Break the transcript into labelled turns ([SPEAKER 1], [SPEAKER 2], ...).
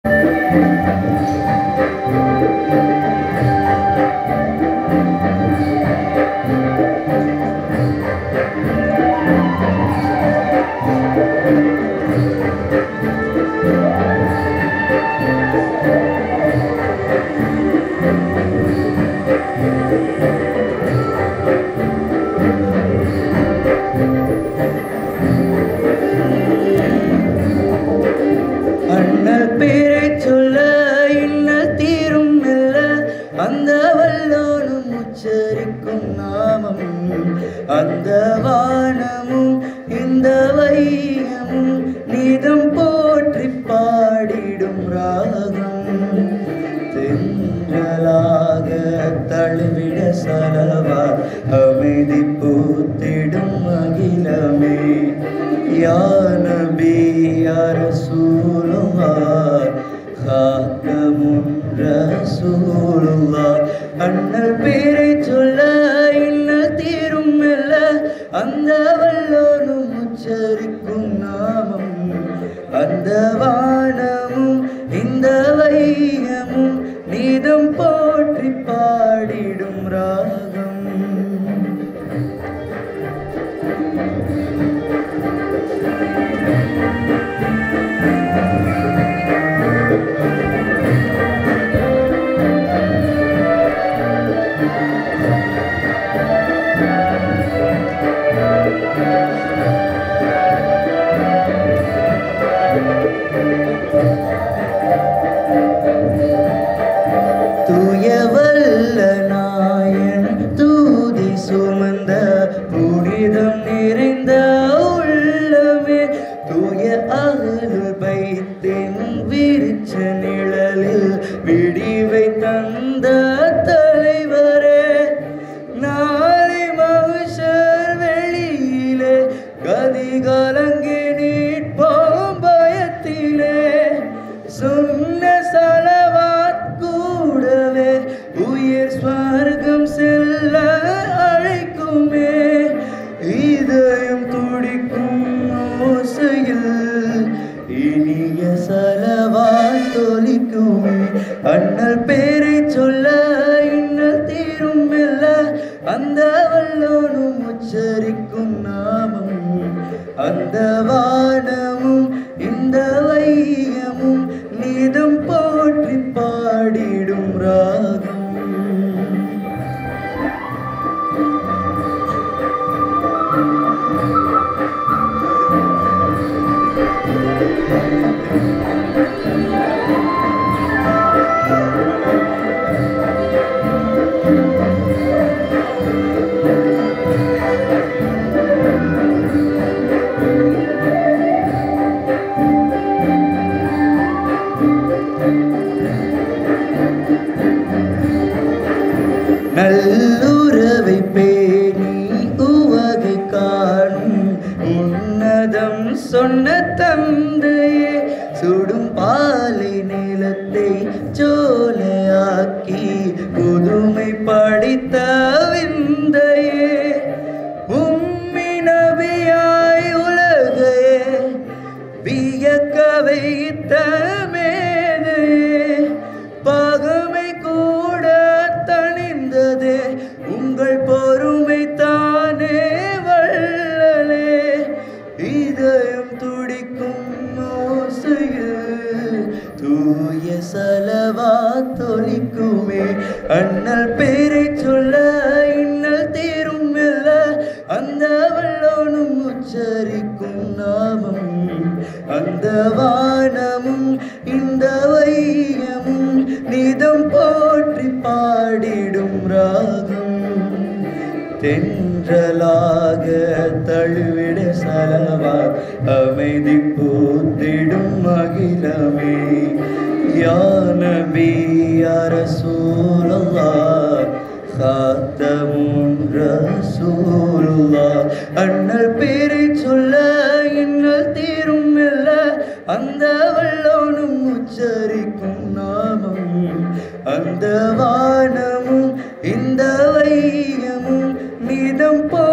[SPEAKER 1] அண்ணல் பேரை சொல்ல இன்னல் தீரும் இல்ல அந்த வல்லோனும் உச்சரிக்கும் நாமம் அந்த வானமும் இந்த வையமும் நீதம் போற்றி பாடிடும் ராகம் தென்றலாக தழுவிட சலவா அமைதி பூத்திடும் அகிலமே யா நபி யா ரசூலுல்லாஹ் காத்தமுன் ரசூலுல்லாஹ் அண்ணல் பேரை சொல்ல இன்னல் தீரும் இல்ல அந்த வல்லோனும் உச்சரிக்கும் நாமம் அந்த வானமும் இந்த வையமும் நீதம் போற்றி பாடிடும் ராகம் தூயவல்ல நாயன் தூதி சுமந்த புனிதம் நிறைந்த உள்ளமே தூய அகல் வைத்தின் விரிச்ச நிழலில் விடிவை தந்த தலைவரே நாளை மகிஷர் வெளியிலே கதி கலங்கி நீட்போம் பயத்திலே சொன்ன சலவாத் கூடவே உயிர் ஸ்வர்க்கம் செல்ல அழைக்குமே இதயம் துடிக்கும் ஓசையில் இனிய சலவாத் தொலிக்குமே அண்ணல் பேரை சொல்ல இன்னல் தீரும் இல்ல அந்த வல்லோனும் உச்சரிக்கும் நாமம் அந்த வானமும் இந்த வையமும் நீதம் போற்றி பாடிடும் ராகம் நல்லுறவை பேணி உவகை காணும் உன்னதம் சொன்ன தந்தையே சுடும் பாலை நிலத்தை சோலையாக்கி புதுமை படித்த விந்தையே உம்மி நபியாய் உலகையே வியக்க வைத்த மேதையே பகமை கூட தணிந்ததே உங்கள் பொறுமை தானே வள்ளலே இதயம் துடிக்கும் ஓசையில் தூய சலவா தொலிக்குமே அண்ணல் பேரை சொல்ல இன்னல் தீரும் இல்ல அந்த வல்லோனும் உச்சரிக்கும் நாமம் அந்த வானமும் இந்த வையமும் நிதம் போற்றி பாடிடும் ராகம் தென்றலாக தழுவிட சலவா அமைதி பூத்திடும் அகிலமே யா நபி யா ரசூலுல்லாஹ் காத்தமுன் ரசூலுல்லாஹ் அண்ணல் பேரை சொல்ல இன்னல் தீரும் இல்ல அந்த வல்லோனும் உச்சரிக்கும் நாமம் அந்த வானமும் இந்த வையமும் நிதம் போ